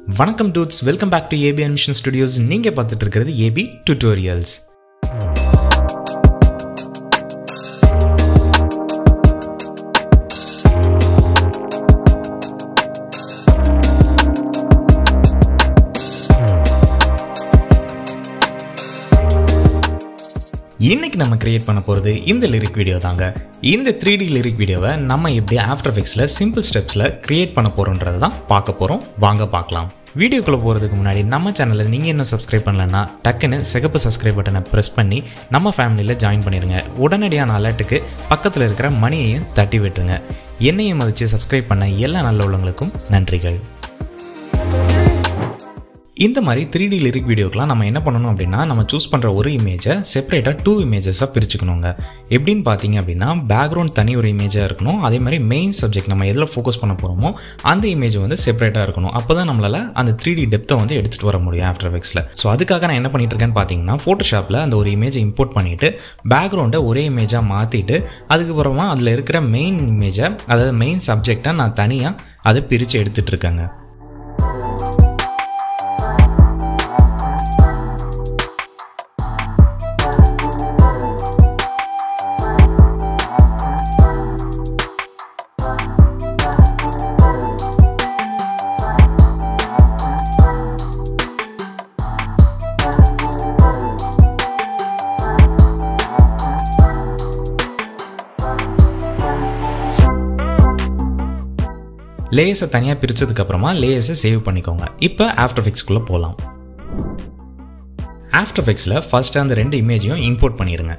வணக்கம் dudes welcome back to AB Animation Studios நீங்கள் பார்த்துட்டு இருக்கிறது ஏபி டுட்டோரியல்ஸ் இன்னைக்கு நம்ம கிரியேட் பண்ண போகிறது இந்த லிரிக் வீடியோ தாங்க இந்த த்ரீ டி லிரிக் வீடியோவை நம்ம எப்படி ஆஃப்டர் எஃபெக்ட்ஸில் சிம்பிள் ஸ்டெப்ஸில் கிரியேட் பண்ண போகிறோன்றது தான் பார்க்க போகிறோம் வாங்க பார்க்கலாம் வீடியோக்குள்ளே போகிறதுக்கு முன்னாடி நம்ம சேனலில் நீங்கள் என்ன சப்ஸ்கிரைப் பண்ணலன்னா டக்குன்னு சிகப்பு சப்ஸ்கிரைப் பட்டனை ப்ரெஸ் பண்ணி நம்ம ஃபேமிலியில் ஜாயின் பண்ணிடுங்க உடனடியான அலர்ட்டுக்கு பக்கத்தில் இருக்கிற மணியையும் தட்டி விட்டுருங்க என்னையும் மதித்து சப்ஸ்கிரைப் பண்ண எல்லா நல்ல உள்ளவங்களுக்கும் நன்றிகள் இந்த மாதிரி த்ரீ டி லிரிக் வீடியோக்கெலாம் நம்ம என்ன பண்ணணும் அப்படின்னா நம்ம சூஸ் பண்ணுற ஒரு இமேஜை செப்பரேட்டாக டூ இமேஜஸாக பிரிச்சுக்கணுங்க எப்படின்னு பார்த்தீங்க அப்படின்னா பேக்ரவுண்ட் தனி ஒரு இமேஜாக இருக்கணும் அதே மாதிரி மெயின் சப்ஜெக்ட் நம்ம எதில் ஃபோக்கஸ் பண்ண போகிறோமோ அந்த இமேஜ் வந்து செப்பரேட்டாக இருக்கணும் அப்போ தான் நம்மளால் அந்த த்ரீ டி டெப்த்தை வந்து எடுத்துகிட்டு வர முடியும் ஆஃப்டர் எஃபெக்ட்ஸில் ஸோ அதுக்காக நான் என்ன பண்ணிட்டு இருக்கேன்னு பார்த்தீங்கன்னா ஃபோட்டோஷாப்பில் அந்த ஒரு இமேஜை இம்போர்ட் பண்ணிவிட்டு பேக்ரவுண்டை ஒரே இமேஜாக மாற்றிட்டு அதுக்கப்புறமா அதில் இருக்கிற மெயின் இமேஜை அதாவது மெயின் சப்ஜெக்டை நான் தனியாக அதை பிரித்து எடுத்துகிட்டு இருக்கேங்க லேயர்ஸை தனியாக பிரித்ததுக்கப்புறமா லேயர்ஸை சேவ் பண்ணிக்கோங்க இப்போ ஆஃப்டர் எஃபெக்ட்ஸ்குள்ளே போகலாம் ஆஃப்டர் எஃபெக்ட்ஸில் ஃபஸ்ட்டு அந்த ரெண்டு இமேஜையும் இம்போர்ட் பண்ணிடுங்க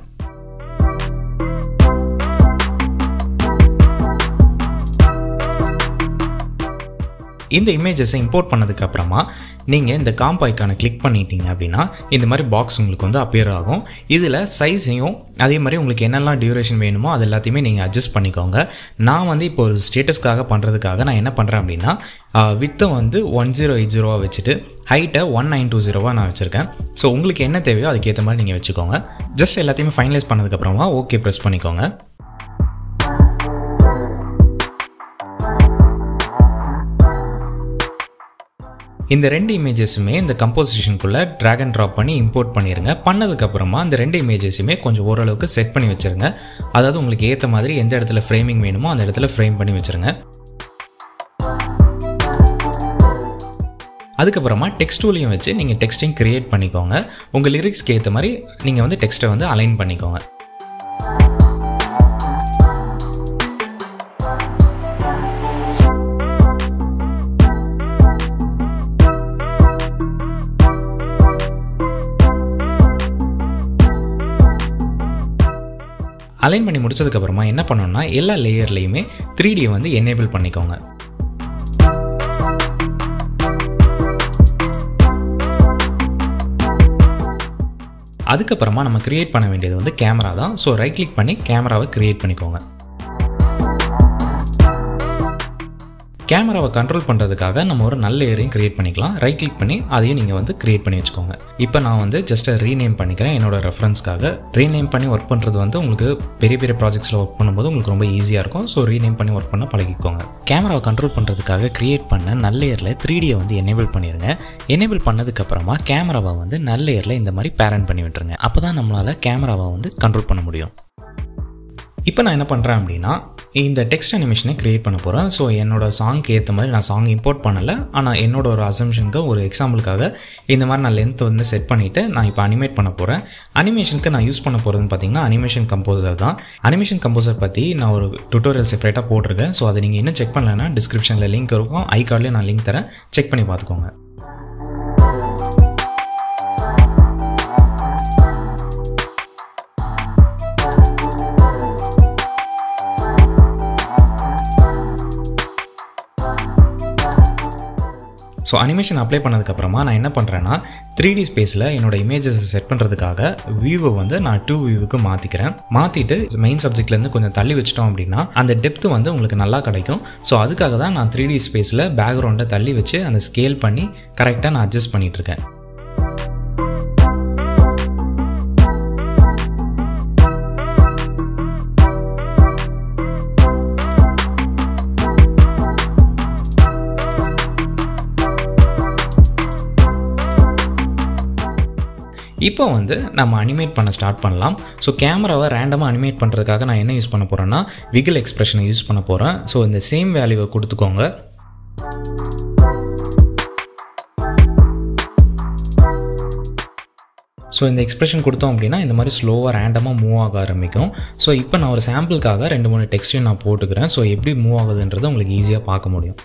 இந்த இமேஜஸை இம்போர்ட் பண்ணதுக்கப்புறமா நீங்கள் இந்த காம்ப் ஐக்கானை கிளிக் பண்ணிட்டீங்க அப்படின்னா இந்த மாதிரி பாக்ஸ் உங்களுக்கு வந்து அப்பியர் ஆகும் இதில் சைஸையும் அதே மாதிரி உங்களுக்கு என்னெல்லாம் டியூரேஷன் வேணுமோ அது எல்லாத்தையுமே நீங்கள் அட்ஜஸ்ட் பண்ணிக்கோங்க நான் வந்து இப்போ ஒரு ஸ்டேட்டஸ்க்காக பண்ணுறதுக்காக நான் என்ன பண்ணுறேன் அப்படின்னா வித்தை வந்து ஒன் ஜீரோ எயிட் ஜீரோவாக வச்சுட்டு ஹைட்டை ஒன் நைன் டூ ஜீரோவாக நான் வச்சுருக்கேன் ஸோ உங்களுக்கு என்ன தேவையோ அதுக்கேற்ற மாதிரி நீங்கள் வச்சுக்கோங்க ஜஸ்ட் எல்லாத்தையுமே ஃபைனலைஸ் பண்ணதுக்கப்புறமா ஓகே ப்ரெஸ் பண்ணிக்கோங்க இந்த ரெண்டு இமேஜஸுமே இந்த கம்போசிஷனுக்குள்ளே ட்ராக் அண்ட் ட்ராப் பண்ணி இம்போர்ட் பண்ணிடுங்க பண்ணதுக்கப்புறமா அந்த ரெண்டு இமேஜஸுமே கொஞ்சம் ஓரளவுக்கு செட் பண்ணி வச்சுருங்க அதாவது உங்களுக்கு ஏற்ற மாதிரி எந்த இடத்துல ஃப்ரேமிங் வேணுமோ அந்த இடத்துல ஃப்ரேம் பண்ணி வச்சுருங்க அதுக்கப்புறமா டெக்ஸ்ட் டூலையும் வச்சு நீங்கள் டெக்ஸ்ட்டையும் க்ரியேட் பண்ணிக்கோங்க உங்கள் லிரிக்ஸ்க்கு ஏற்ற மாதிரி நீங்கள் வந்து டெக்ஸ்ட்டை வந்து அலைன் பண்ணிக்கோங்க அலைன் பண்ணி முடிச்சதுக்கப்புறமா என்ன பண்ணணும்னா எல்லா லேயர்லேயுமே த்ரீ டி வந்து எனேபிள் பண்ணிக்கோங்க அதுக்கப்புறமா நம்ம கிரியேட் பண்ண வேண்டியது வந்து கேமரா தான் ஸோ ரைட் கிளிக் பண்ணி கேமராவை கிரியேட் பண்ணிக்கோங்க கேமராவை கண்ட்ரோல் பண்ணுறதுக்காக நம்ம ஒரு நல்ல ஏரையும் க்ரியேட் பண்ணிக்கலாம் ரைட் கிளிக் பண்ணி அதையும் நீங்கள் வந்து க்ரியேட் பண்ணி வச்சுக்கோங்க இப்போ நான் வந்து ஜஸ்ட் ரீநேம் பண்ணிக்கிறேன் என்னோட ரெஃபரன்ஸ்க்காக ரீநேம் பண்ணி ஒர்க் பண்ணுறது வந்து உங்களுக்கு பெரிய பெரிய ப்ராஜெக்ட்ஸில் ஒர்க் பண்ணும்போது உங்களுக்கு ரொம்ப ஈஸியாக இருக்கும் ஸோ ரீநேம் பண்ணி ஒர்க் பண்ண பழகிக்கோங்க கேமராவை கண்ட்ரோல் பண்ணுறதுக்காக க்ரியேட் பண்ண நல்ல ஏரில் த்ரீ டியை வந்து எனேபிள் பண்ணிடுங்க எனேபிள் பண்ணதுக்கப்புறமா கேமராவை வந்து நல்ல ஏரில் இந்த மாதிரி பேரண்ட் பண்ணி விட்டுருங்க அப்போ தான் நம்மளால் கேமராவை வந்து கண்ட்ரோல் பண்ண முடியும் இப்போ நான் என்ன பண்ணுறேன் அப்படின்னா இந்த டெக்ஸ்ட் அனிமேஷனை க்ரியேட் பண்ண போகிறேன் ஸோ என்னோட சாங்க்கு ஏற்ற மாதிரி நான் சாங் இம்போர்ட் பண்ணலை ஆனால் என்னோட ஒரு அசம்ஷனுக்கு ஒரு எக்ஸாம்பிளுக்காக இந்த மாதிரி நான் லென்த் வந்து செட் பண்ணிவிட்டு நான் இப்போ அனிமேட் பண்ண போகிறேன் அனிமேஷனுக்கு நான் யூஸ் பண்ண போகிறதுன்னு பார்த்தீங்கன்னா அனிமேஷன் கம்போசர் தான் அனிமேஷன் கம்போசர் பற்றி நான் ஒரு டுட்டோரியல் செப்பரேட்டாக போட்டிருக்கேன் ஸோ அதை நீங்கள் இன்னும் செக் பண்ணலைன்னா டிஸ்கிரிப்ஷனில் லிங்க் இருக்கும் ஐ கார்ட்லேயே நான் லிங்க் தரேன் செக் பண்ணி பார்த்துக்கோங்க ஸோ அனிமேஷன் அப்ளை பண்ணதுக்கப்புறமா நான் என்ன பண்ணுறேன்னா த்ரீ டி ஸ்பேஸில் என்னோட இமேஜஸை செட் பண்ணுறதுக்காக வியூவை வந்து நான் டூ வியூவுக்கு மாற்றிக்கிறேன் மாற்றிட்டு மெயின் சப்ஜெக்ட்லேருந்து கொஞ்சம் தள்ளி வச்சிட்டோம் அப்படின்னா அந்த டெப்த்து வந்து உங்களுக்கு நல்லா கிடைக்கும் ஸோ அதுக்காக தான் நான் த்ரீ டி ஸ்பேஸில் பேக்ரவுண்டை தள்ளி வச்சு அந்த ஸ்கேல் பண்ணி கரெக்டாக நான் அட்ஜஸ்ட் பண்ணிகிட்ருக்கேன் இப்போ வந்து நம்ம அனிமேட் பண்ண ஸ்டார்ட் பண்ணலாம் ஸோ கேமராவை ரேண்டமாக அனிமேட் பண்ணுறதுக்காக நான் என்ன யூஸ் பண்ண போகிறேன்னா விகில் எக்ஸ்பிரஷனை யூஸ் பண்ண போகிறேன் ஸோ இந்த சேம் வேல்யூவை கொடுத்துக்கோங்க ஸோ இந்த எக்ஸ்பிரஷன் கொடுத்தோம் அப்படின்னா இந்த மாதிரி ஸ்லோவாக ரேண்டமாக மூவ் ஆக ஆரம்பிக்கும் ஸோ இப்போ நான் ஒரு சாம்பிளுக்காக ரெண்டு மூணு டெக்ஸ்டையும் நான் போட்டுக்கிறேன் ஸோ எப்படி மூவ் ஆகுதுன்றதை உங்களுக்கு ஈஸியாக பார்க்க முடியும்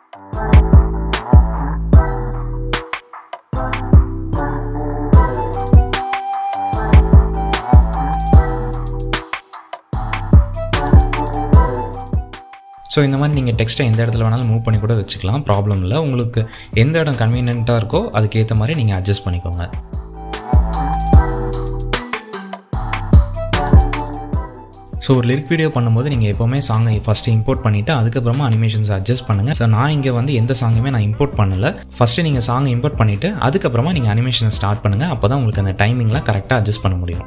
ஸோ இந்த மாதிரி நீங்கள் டெக்ஸ்ட்டை எந்த இடத்துல வேணாலும் மூவ் பண்ணி கூட வச்சுக்கலாம் ப்ராப்ளம் இல்லை உங்களுக்கு எந்த இடம் கன்வீனியண்ட்டாக இருக்கோ அதுக்கேற்ற மாதிரி நீங்கள் அட்ஜஸ்ட் பண்ணிக்கோங்க ஸோ ஒரு லிரிக் வீடியோ பண்ணும்போது நீங்கள் எப்போவுமே சாங்கை ஃபஸ்ட்டு இம்போர்ட் பண்ணிவிட்டு அதுக்கப்புறமா அனிமேஷன்ஸ் அட்ஜஸ்ட் பண்ணுங்கள் ஸோ நான் இங்கே வந்து எந்த சாங்குமே நான் இம்போர்ட் பண்ணல ஃபஸ்ட்டு நீங்கள் சாங் இம்போர்ட் பண்ணிவிட்டு அதுக்கப்புறமா நீங்கள் அனிமேஷனை ஸ்டார்ட் பண்ணுங்கள் அப்போ தான் உங்களுக்கு அந்த டைமிங்லாம் கரெக்டாக அட்ஜஸ்ட் பண்ண முடியும்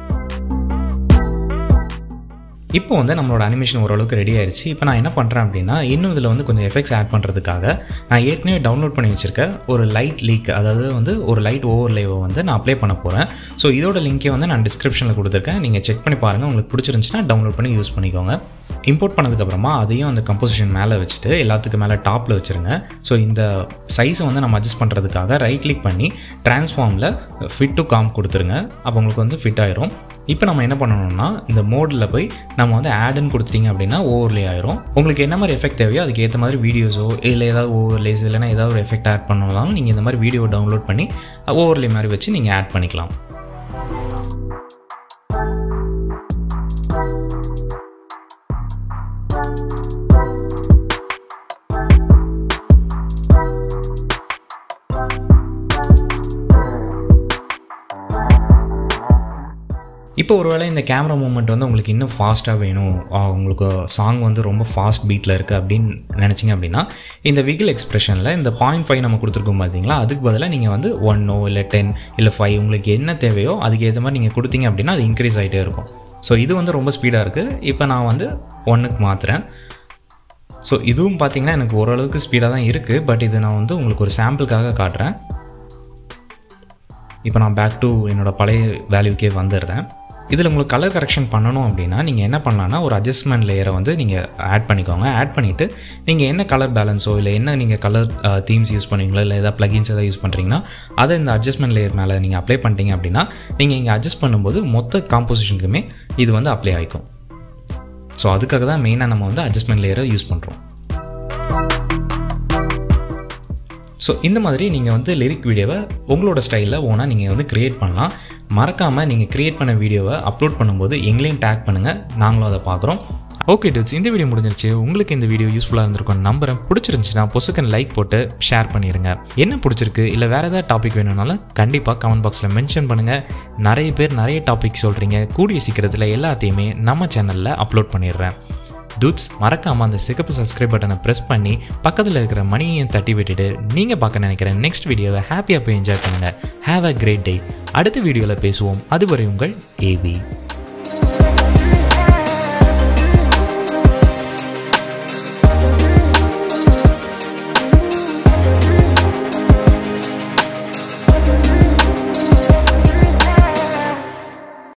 இப்போ வந்து நம்மளோட அனிமேஷன் ஓரளவுக்கு ரெடி ஆயிடுச்சு இப்போ நான் என்ன பண்ணுறேன் அப்படின்னா இன்னும் இதில் வந்து கொஞ்சம் எஃபெக்ட்ஸ் ஆட் பண்ணுறதுக்காக நான் ஏற்கனவே டவுன்லோட் பண்ணி வச்சுருக்க ஒரு லைட் லீக் அதாவது வந்து ஒரு லைட் ஓவர்லேவை வந்து நான் அப்ளை பண்ண போகிறேன் ஸோ இதோட லிங்க்கே வந்து நான் டிஸ்கிரிப்ஷனில் கொடுத்துருக்கேன் நீங்கள் செக் பண்ணி பாருங்கள் உங்களுக்கு பிடிச்சிருந்துச்சுன்னா டவுன்லோட் பண்ணி யூஸ் பண்ணிக்கோங்க இம்போர்ட் பண்ணதுக்கப்புறமா அதையும் அந்த கம்போசிஷன் மேலே வச்சுட்டு எல்லாத்துக்கு மேலே டாப்பில் வச்சுருங்க ஸோ இந்த சைஸை வந்து நம்ம அட்ஜஸ்ட் பண்ணுறதுக்காக ரைட் கிளிக் பண்ணி ட்ரான்ஸ்ஃபார்மில் ஃபிட் டு காம் கொடுத்துருங்க அப்போ உங்களுக்கு வந்து ஃபிட் ஆயிரும் இப்போ நம்ம என்ன பண்ணணும்னா இந்த மோடில் போய் நம்ம வந்து ஆடுன்னு கொடுத்துட்டீங்க அப்படின்னா ஓவர்லே ஆயிரும் உங்களுக்கு என்ன மாதிரி எஃபெக்ட் தேவையோ அதுக்கு ஏற்ற மாதிரி வீடியோஸோ இல்லை ஏதாவது ஓவர்லேஸ் இல்லைனா ஏதாவது ஒரு எஃபெக்ட் ஆட் பண்ணலாம் நீங்கள் இந்த மாதிரி வீடியோ டவுன்லோட் பண்ணி ஓவர்லே மாதிரி வச்சு நீங்கள் ஆட் பண்ணிக்கலாம் இப்போ ஒருவேளை இந்த கேமரா மூமெண்ட் வந்து உங்களுக்கு இன்னும் ஃபாஸ்ட்டாக வேணும் ஆ, உங்களுக்கு சாங் வந்து ரொம்ப ஃபாஸ்ட் பீட்டில் இருக்குது அப்படின்னு நினச்சிங்க அப்படின்னா இந்த விகில் எக்ஸ்பிரஷனில் இந்த பாயிண்ட் ஃபைவ் நம்ம கொடுத்துருக்கோம் பார்த்தீங்களா அதுக்கு பதிலாக நீங்கள் வந்து ஒன்னோ இல்லை டென் இல்லை ஃபைவ் உங்களுக்கு என்ன தேவையோ அதுக்கு ஏற்ற மாதிரி நீங்கள் கொடுத்தீங்க அப்படின்னா அது இன்க்ரீஸ் ஆகிட்டே இருக்கும் ஸோ இது வந்து ரொம்ப ஸ்பீடாக இருக்குது இப்போ நான் வந்து ஒன்றுக்கு மாற்றுறேன் ஸோ இதுவும் பார்த்தீங்கன்னா எனக்கு ஓரளவுக்கு ஸ்பீடாக தான் இருக்குது பட் இது நான் வந்து உங்களுக்கு ஒரு சாம்பிளுக்காக காட்டுறேன் இப்போ நான் பேக் டு என்னோட பழைய வேல்யூக்கே வந்துடுறேன் இதில் உங்களுக்கு கலர் கரெக்ஷன் பண்ணணும் அப்படின்னா நீங்கள் என்ன பண்ணலாம்னா ஒரு அட்ஜஸ்ட்மெண்ட் லேயரை வந்து நீங்கள் ஆட் பண்ணிக்கோங்க ஆட் பண்ணிவிட்டு நீங்கள் என்ன கலர் பேலன்ஸோ இல்லை என்ன நீங்கள் கலர் தீம்ஸ் யூஸ் பண்ணுவீங்களோ இல்லை ஏதாவது ப்ளகின்ஸ் எதாவது யூஸ் பண்ணுறீங்கன்னா அதை இந்த அட்ஜஸ்ட்மெண்ட் லேயர் மேலே நீங்கள் அப்ளை பண்ணிட்டீங்க அப்படின்னா நீங்கள் இங்கே அட்ஜஸ்ட் பண்ணும்போது மொத்த காம்போசிஷனுக்குமே இது வந்து அப்ளை ஆகிக்கும் ஸோ அதுக்காக தான் மெயினாக நம்ம வந்து அட்ஜஸ்ட்மெண்ட் லேயரை யூஸ் பண்ணுறோம் ஸோ இந்த மாதிரி நீங்கள் வந்து லிரிக் வீடியோவை உங்களோட ஸ்டைலில் ஓனாக நீங்கள் வந்து க்ரியேட் பண்ணலாம் மறக்காமல் நீங்கள் க்ரியேட் பண்ண வீடியோவை அப்லோட் பண்ணும்போது எங்களையும் டேக் பண்ணுங்கள் நாங்களும் அதை பார்க்குறோம் ஓகே டிட்ஸ் இந்த வீடியோ முடிஞ்சிருச்சு உங்களுக்கு இந்த வீடியோ யூஸ்ஃபுல்லாக இருந்திருக்கும் நம்புறேன் பிடிச்சிருந்துச்சுன்னா பொசுக்கன் லைக் போட்டு ஷேர் பண்ணிடுங்க என்ன பிடிச்சிருக்கு இல்லை வேறு ஏதாவது டாபிக் வேணும்னாலும் கண்டிப்பாக கமெண்ட் பாக்ஸில் மென்ஷன் பண்ணுங்கள் நிறைய பேர் நிறைய டாபிக் சொல்கிறீங்க கூடிய சீக்கிரத்தில் எல்லாத்தையுமே நம்ம சேனலில் அப்லோட் பண்ணிடுறேன் டூட்ஸ் மறக்காமல் அந்த சிகப்பு சப்ஸ்கிரைப் பட்டனை ப்ரெஸ் பண்ணி பக்கத்தில் இருக்கிற மணியையும் தட்டி விட்டுட்டு நீங்கள் பார்க்க நினைக்கிற நெக்ஸ்ட் வீடியோவை ஹாப்பியாக போய் என்ஜாய் பண்ணுங்கள் ஹேவ் அ கிரேட் டே அடுத்த வீடியோவில் பேசுவோம் அதுவரை உங்கள் ஏபி